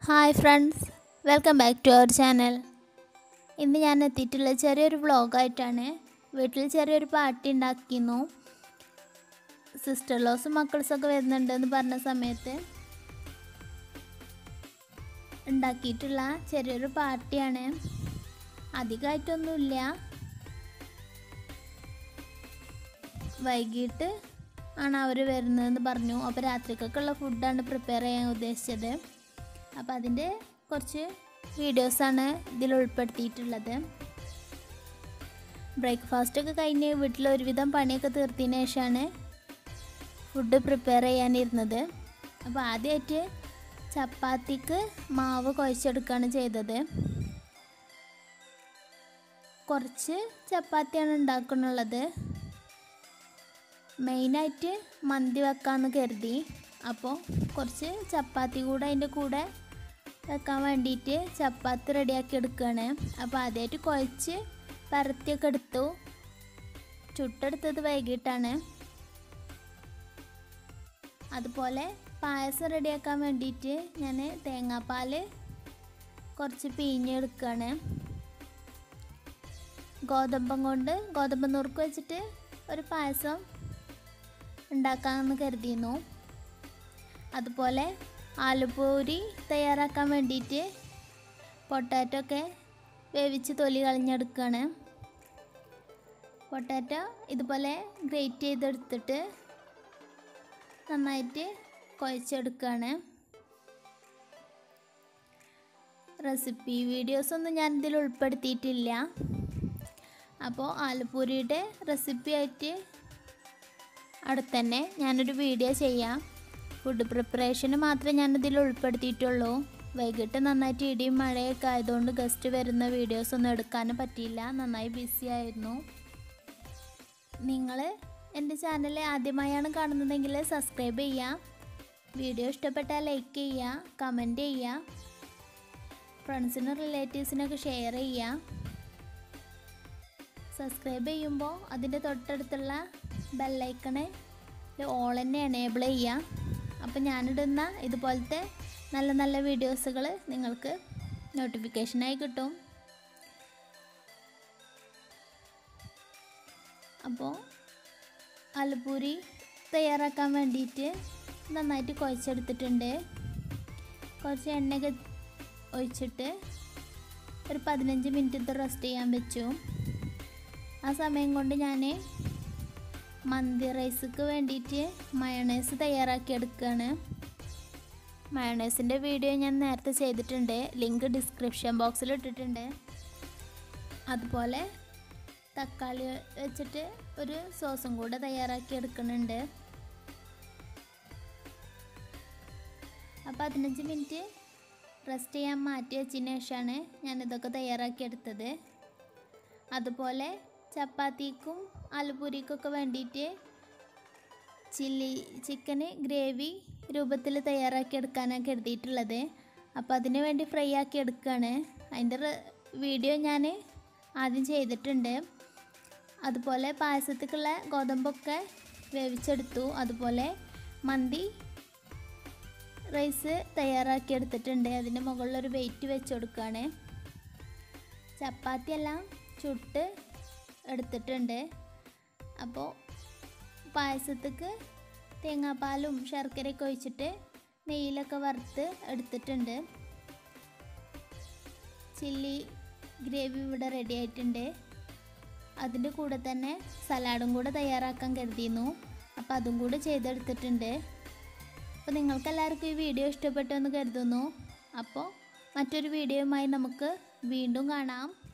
hi friends welcome back to our channel ഇന്ന് ഞാൻ എത്തിയിട്ടുള്ള ചെറിയൊരു വ്ളോഗായിട്ടാണ് വീട്ടിൽ ചെറിയൊരു പാർട്ടി ഉണ്ടാക്കിയിരുന്നു സിസ്റ്റർ ലോസും മക്കൾസൊക്കെ വരുന്നുണ്ടെന്ന് പറഞ്ഞ സമയത്ത് ഉണ്ടാക്കിയിട്ടുള്ള ചെറിയൊരു പാർട്ടിയാണ് അധികമായിട്ടൊന്നുമില്ല വൈകിട്ട് ആണ് അവർ വരുന്നതെന്ന് പറഞ്ഞു അപ്പോൾ രാത്രിക്കൊക്കെയുള്ള ഫുഡാണ് പ്രിപ്പയർ ചെയ്യാൻ ഉദ്ദേശിച്ചത് അപ്പോൾ അതിൻ്റെ കുറച്ച് വീഡിയോസാണ് ഇതിൽ ഉൾപ്പെടുത്തിയിട്ടുള്ളത് ബ്രേക്ക്ഫാസ്റ്റ് ഒക്കെ കഴിഞ്ഞ് വീട്ടിൽ ഒരുവിധം പണിയൊക്കെ തീർത്തതിന് ശേഷമാണ് ഫുഡ് പ്രിപ്പയർ ചെയ്യാനിരുന്നത് അപ്പോൾ ആദ്യമായിട്ട് ചപ്പാത്തിക്ക് മാവ് കുഴച്ചെടുക്കുകയാണ് ചെയ്തത് കുറച്ച് ചപ്പാത്തിയാണ് ഉണ്ടാക്കുന്നുള്ളത് മെയിനായിട്ട് മന്തി വെക്കാമെന്ന് കരുതി അപ്പോൾ കുറച്ച് ചപ്പാത്തി കൂടെ അതിൻ്റെ കൂടെ വെക്കാൻ വേണ്ടിയിട്ട് ചപ്പാത്തി റെഡിയാക്കി എടുക്കുകയാണ് അപ്പോൾ ആദ്യമായിട്ട് കുഴച്ച് പരത്തിയൊക്കെ എടുത്തു ചുട്ടെടുത്തത് വൈകിട്ടാണ് അതുപോലെ പായസം റെഡിയാക്കാൻ വേണ്ടിയിട്ട് ഞാൻ തേങ്ങാപ്പാൽ കുറച്ച് പിഴിഞ്ഞെടുക്കുകയാണ് ഗോതമ്പം കൊണ്ട് ഗോതമ്പ് നുറുക്ക് വെച്ചിട്ട് ഒരു പായസം ഉണ്ടാക്കാമെന്ന് കരുതിയിരുന്നു അതുപോലെ ആലുപൂരി തയ്യാറാക്കാൻ വേണ്ടിയിട്ട് പൊട്ടാറ്റോ ഒക്കെ വേവിച്ച് തൊലി കളഞ്ഞെടുക്കുകയാണ് പൊട്ടാറ്റോ ഇതുപോലെ ഗ്രേറ്റ് ചെയ്തെടുത്തിട്ട് നന്നായിട്ട് കുഴച്ചെടുക്കുകയാണ് റെസിപ്പി വീഡിയോസൊന്നും ഞാൻ ഇതിൽ ഉൾപ്പെടുത്തിയിട്ടില്ല അപ്പോൾ ആലുപൂരിയുടെ റെസിപ്പി ആയിട്ട് അടുത്ത് തന്നെ ഞാനൊരു വീഡിയോ ചെയ്യാം ഫുഡ് പ്രിപ്പറേഷന് മാത്രമേ ഞാനിതിൽ ഉൾപ്പെടുത്തിയിട്ടുള്ളൂ വൈകിട്ട് നന്നായിട്ട് ഇടിയും മഴയൊക്കെ ആയതുകൊണ്ട് ഗസ്റ്റ് വരുന്ന വീഡിയോസ് ഒന്നും എടുക്കാനും പറ്റിയില്ല നന്നായി ബിസി ആയിരുന്നു നിങ്ങൾ എൻ്റെ ചാനൽ ആദ്യമായാണ് കാണുന്നതെങ്കിൽ സബ്സ്ക്രൈബ് ചെയ്യുക വീഡിയോ ഇഷ്ടപ്പെട്ടാൽ ലൈക്ക് ചെയ്യുക കമൻറ്റ് ചെയ്യുക ഫ്രണ്ട്സിനും റിലേറ്റീവ്സിനൊക്കെ ഷെയർ ചെയ്യുക സബ്സ്ക്രൈബ് ചെയ്യുമ്പോൾ അതിൻ്റെ തൊട്ടടുത്തുള്ള ബെല്ലൈക്കണ് ഓൾ തന്നെ എനേബിൾ ചെയ്യുക അപ്പോൾ ഞാനിടുന്ന ഇതുപോലത്തെ നല്ല നല്ല വീഡിയോസുകൾ നിങ്ങൾക്ക് നോട്ടിഫിക്കേഷനായി കിട്ടും അപ്പോൾ ആലപ്പൂരി തയ്യാറാക്കാൻ വേണ്ടിയിട്ട് നന്നായിട്ട് കുഴച്ചെടുത്തിട്ടുണ്ട് കുറച്ച് എണ്ണയൊക്കെ ഒഴിച്ചിട്ട് ഒരു പതിനഞ്ച് മിനിറ്റ് റെസ്റ്റ് ചെയ്യാൻ വെച്ചു ആ സമയം കൊണ്ട് ഞാൻ മന്തി റൈസിക്ക് വേണ്ടിയിട്ട് മയണൈസ് തയ്യാറാക്കി എടുക്കുകയാണ് മയണൈസിൻ്റെ വീഡിയോ ഞാൻ നേരത്തെ ചെയ്തിട്ടുണ്ട് ലിങ്ക് ഡിസ്ക്രിപ്ഷൻ ബോക്സിൽ ഇട്ടിട്ടുണ്ട് അതുപോലെ തക്കാളി വെച്ചിട്ട് ഒരു സോസും കൂടെ തയ്യാറാക്കി എടുക്കുന്നുണ്ട് അപ്പോൾ പതിനഞ്ച് മിനിറ്റ് റെസ്റ്റ് ചെയ്യാൻ മാറ്റി വെച്ചതിന് ശേഷമാണ് ഞാനിതൊക്കെ തയ്യാറാക്കി എടുത്തത് അതുപോലെ ചപ്പാത്തിക്കും ആലുപൂരിക്കൊക്കെ വേണ്ടിയിട്ട് ചില്ലി ചിക്കന് ഗ്രേവി രൂപത്തിൽ തയ്യാറാക്കി എടുക്കാനാണ് കരുതിയിട്ടുള്ളത് അപ്പോൾ അതിന് വേണ്ടി ഫ്രൈ ആക്കി എടുക്കുകയാണ് അതിൻ്റെ വീഡിയോ ഞാൻ ആദ്യം ചെയ്തിട്ടുണ്ട് അതുപോലെ പായസത്തേക്കുള്ള ഗോതമ്പൊക്കെ വേവിച്ചെടുത്തു അതുപോലെ മന്തി റൈസ് തയ്യാറാക്കി എടുത്തിട്ടുണ്ട് അതിൻ്റെ മുകളിലൊരു വെയിറ്റ് വെച്ച് കൊടുക്കുകയാണ് ചപ്പാത്തി എല്ലാം ചുട്ട് എടുത്തിട്ടുണ്ട് അപ്പോൾ പായസത്തേക്ക് തേങ്ങാപ്പാലും ശർക്കരയൊക്കെ ഒഴിച്ചിട്ട് നെയ്യിലൊക്കെ വറുത്ത് എടുത്തിട്ടുണ്ട് ചില്ലി ഗ്രേവി ഇവിടെ റെഡി ആയിട്ടുണ്ട് അതിൻ്റെ കൂടെ തന്നെ സലാഡും കൂടെ തയ്യാറാക്കാൻ കരുതിയിരുന്നു അപ്പോൾ അതും കൂടെ ചെയ്തെടുത്തിട്ടുണ്ട് അപ്പോൾ നിങ്ങൾക്കെല്ലാവർക്കും ഈ വീഡിയോ ഇഷ്ടപ്പെട്ടു എന്ന് കരുതുന്നു അപ്പോൾ മറ്റൊരു വീഡിയോയുമായി നമുക്ക് വീണ്ടും കാണാം